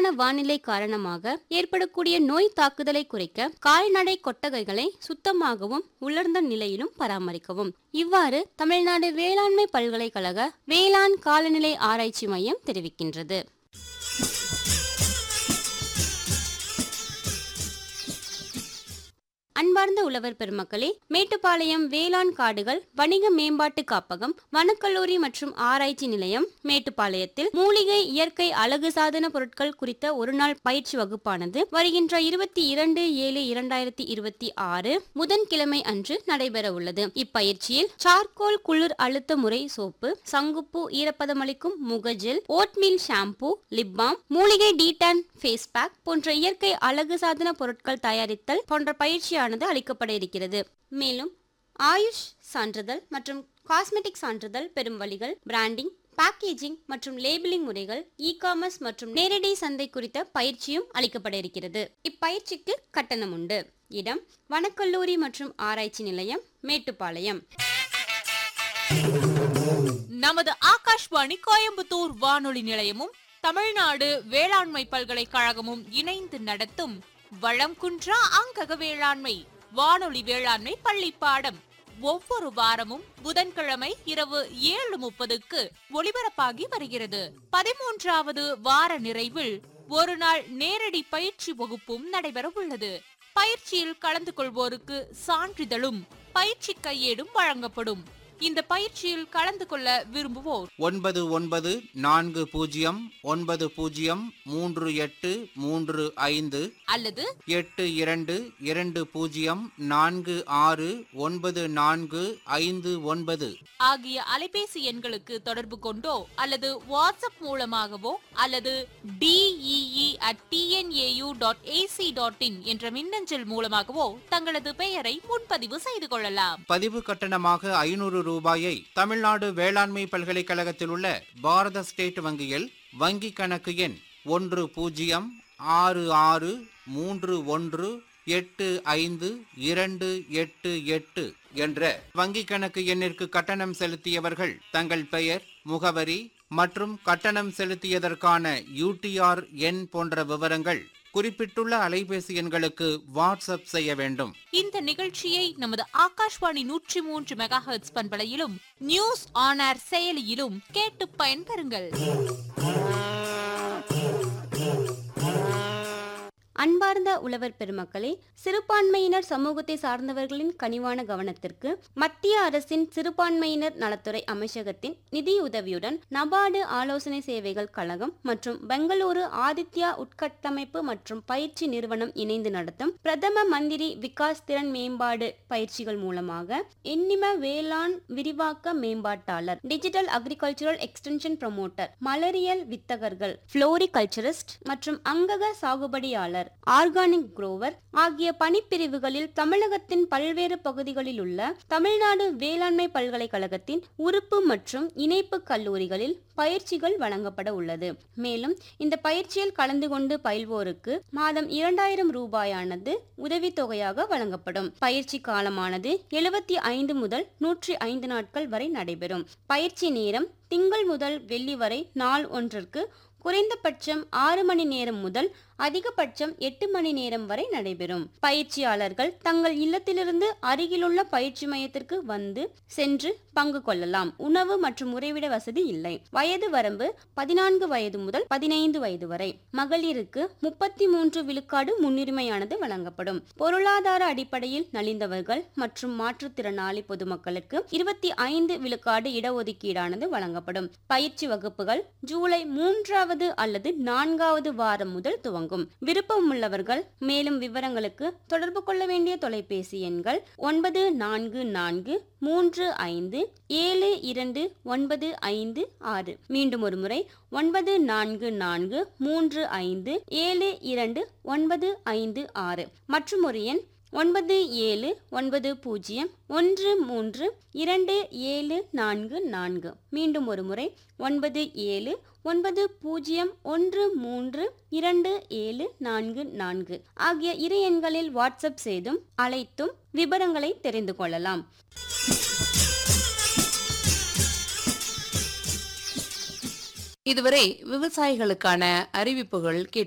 வானிலை காரணமாக ஏற்படக்கூடிய நோய் தாக்குதலை குறைக்க கால்நடை கொட்டகைகளை சுத்தமாகவும் உலர்ந்த நிலையிலும் பராமரிக்கவும் இவ்வாறு தமிழ்நாடு வேளாண்மை பல்கலைக்கழக வேளாண் காலநிலை ஆராய்ச்சி மையம் தெரிவிக்கின்றது அன்பார்ந்த உழவர் பெருமக்களே மேட்டுப்பாளையம் வேளாண் காடுகள் வணிக மேம்பாட்டு காப்பகம் வனக்கல்லூரி மற்றும் ஆராய்ச்சி நிலையம் மேட்டுப்பாளையத்தில் மூலிகை இயற்கை அழகு சாதன பொருட்கள் குறித்த ஒருநாள் பயிற்சி வகுப்பானது வருகின்ற இருபத்தி இரண்டு ஏழு இரண்டாயிரத்தி இருபத்தி ஆறு புதன்கிழமை அன்று நடைபெற உள்ளது இப்பயிற்சியில் சார்கோல் குளிர் அழுத்த முறை சோப்பு சங்குப்பூ ஈரப்பதமளிக்கும் முகஜெல் ஓட்மீல் ஷாம்பூ லிப் பாம் மூலிகை டீடான் ஃபேஸ் பேக் போன்ற இயற்கை அழகு சாதன பொருட்கள் தயாரித்தல் போன்ற பயிற்சியானது அளிக்கப்பட இருக்கிறது மேலும் ஆயுஷ் சான்றிதழ் மற்றும் காஸ்மெட்டிக் சான்றிதழ் பெறும் வழிகள் பிராண்டிங் பேக்கேஜிங் மற்றும் லேபிளிங் முறைகள் இ காமர்ஸ் மற்றும் நேரடி சந்தை குறித்த பயிற்சியும் அளிக்கப்பட இருக்கிறது இப்பயிற்சிக்கு கட்டணம் உண்டு இடம் வனக்கல்லூரி மற்றும் ஆராய்ச்சி நிலையம் மேட்டுப்பாளையம் நமது ஆகாஷ்வாணி கோயம்புத்தூர் வானொலி நிலையமும் தமிழ்நாடு வேளாண்மை பல்கலைக்கழகமும் இணைந்து நடத்தும் வளம் குன்றா அங்கக வேளாண்மை வானொலி வேளாண்மை பள்ளி பாடம் ஒவ்வொரு வாரமும் புதன்கிழமை இரவு ஏழு முப்பதுக்கு ஒளிபரப்பாகி வருகிறது பதிமூன்றாவது வார நிறைவில் ஒரு நாள் நேரடி பயிற்சி வகுப்பும் நடைபெற உள்ளது பயிற்சியில் கலந்து கொள்வோருக்கு சான்றிதழும் பயிற்சி கையேடும் வழங்கப்படும் இந்த பயிற்சியில் கலந்து கொள்ள விரும்புவோர் ஒன்பது ஒன்பது நான்கு பூஜ்ஜியம் ஒன்பது பூஜ்ஜியம் மூன்று எட்டு மூன்று ஐந்து அல்லது எட்டு இரண்டு இரண்டு பூஜ்ஜியம் நான்கு ஆறு ஒன்பது நான்கு ஐந்து ஒன்பது ஆகிய அலைபேசி எண்களுக்கு தொடர்பு கொண்டோ அல்லது வாட்ஸ்அப் மூலமாகவோ அல்லது D E E at T N A U dot A C dot in என்ற மின்னஞ்சல் மூலமாகவோ தங்களது பெயரை முன்பதிவு செய்து கொள்ளலாம் பதிவு கட்டணமாக ஐநூறு ரூபாயை தமிழ்நாடு வேளாண்மை பல்கலைக்கழகத்தில் உள்ள பாரத ஸ்டேட் வங்கியில் வங்கி கணக்கு எண் ஒன்று பூஜ்ஜியம் ஆறு ஆறு மூன்று ஒன்று எட்டு ஐந்து இரண்டு எட்டு எட்டு என்ற வங்கி கணக்கு எண்ணிற்கு கட்டணம் செலுத்தியவர்கள் தங்கள் பெயர் முகவரி மற்றும் கட்டணம் செலுத்தியதற்கான யூடிஆர் எண் போன்ற விவரங்கள் குறிப்பிட்டுள்ள அலைபேசி எண்களுக்கு வாட்ஸ்அப் செய்ய வேண்டும் இந்த நிகழ்ச்சியை நமது ஆகாஷ்வாணி நூற்றி மூன்று மெகா ஹெர்ட்ஸ் பண்பலையிலும் நியூஸ் ஆன் ஏர் செயலியிலும் கேட்டு பயன்பெறுங்கள் அன்பார்ந்த உழவர் பெருமக்களே சிறுபான்மையினர் சமூகத்தை சார்ந்தவர்களின் கனிவான கவனத்திற்கு மத்திய அரசின் சிறுபான்மையினர் நலத்துறை அமைச்சகத்தின் நிதியுதவியுடன் நபார்டு ஆலோசனை சேவைகள் கழகம் மற்றும் பெங்களூரு ஆதித்யா உட்கட்டமைப்பு மற்றும் பயிற்சி நிறுவனம் இணைந்து நடத்தும் பிரதம மந்திரி விகாஸ் திறன் மேம்பாடு பயிற்சிகள் மூலமாக எண்ணிம வேளாண் விரிவாக்க மேம்பாட்டாளர் டிஜிட்டல் அக்ரிகல்ச்சரல் எக்ஸ்டென்ஷன் ப்ரமோட்டர் மலரியல் வித்தகர்கள் ஃப்ளோரிகல்ச்சரிஸ்ட் மற்றும் அங்கக சாகுபடியாளர் ஆர்கானிக் குரோவர் ஆகிய பணிப்பிரிவுகளில் தமிழகத்தின் பல்வேறு பகுதிகளில் உள்ள தமிழ்நாடு வேளாண்மை பல்கலைக்கழகத்தின் உறுப்பு மற்றும் இணைப்பு கல்லூரிகளில் பயிற்சிகள் வழங்கப்பட உள்ளது மேலும் இந்த பயிற்சியில் கலந்து கொண்டு பயில்வோருக்கு மாதம் இரண்டாயிரம் ரூபாயானது உதவித்தொகையாக வழங்கப்படும் பயிற்சி காலமானது எழுபத்தி ஐந்து முதல் நூற்றி ஐந்து நாட்கள் வரை நடைபெறும் பயிற்சி நேரம் திங்கள் முதல் வெள்ளி வரை நாள் ஒன்றிற்கு குறைந்தபட்சம் ஆறு மணி நேரம் முதல் அதிகபட்சம் எட்டு மணி நேரம் வரை நடைபெறும் பயிற்சியாளர்கள் தங்கள் இல்லத்திலிருந்து அருகிலுள்ள பயிற்சி மையத்திற்கு வந்து சென்று பங்கு கொள்ளலாம் உணவு மற்றும் உறைவிட வசதி இல்லை வயது வரம்பு பதினான்கு வயது முதல் பதினைந்து வயது வரை மகளிருக்கு முப்பத்தி மூன்று விழுக்காடு முன்னுரிமையானது வழங்கப்படும் பொருளாதார அடிப்படையில் நலிந்தவர்கள் மற்றும் மாற்றுத்திறனாளி பொதுமக்களுக்கு இருபத்தி ஐந்து விழுக்காடு இடஒதுக்கீடானது வழங்கப்படும் பயிற்சி வகுப்புகள் ஜூலை மூன்றாவது அல்லது நான்காவது வாரம் முதல் துவங்கும் விருப்பமுள்ளவர்கள் மேலும் விவரங்களுக்கு தொடர்பு கொள்ள வேண்டிய தொலைபேசி எண்கள் ஒன்பது நான்கு நான்கு மூன்று ஐந்து ஏழு இரண்டு ஒன்பது ஐந்து ஆறு மீண்டும் ஒரு முறை ஒன்பது நான்கு நான்கு மூன்று ஐந்து ஏழு இரண்டு ஒன்பது ஐந்து ஆறு மற்றும் ஒரு எண் ஒன்பது ஏழு ஒன்பது பூஜ்ஜியம் ஒன்று மூன்று இரண்டு ஏழு நான்கு நான்கு மீண்டும் ஒரு முறை ஒன்பது ஏழு ஒன்பது பூஜ்ஜியம் ஒன்று மூன்று இரண்டு ஏழு நான்கு நான்கு ஆகிய இரு எண்களில் வாட்ஸ்அப் செய்தும் அழைத்தும் விவரங்களை தெரிந்து கொள்ளலாம் இதுவரை விவசாயிகளுக்கான அறிவிப்புகள் கேட்டு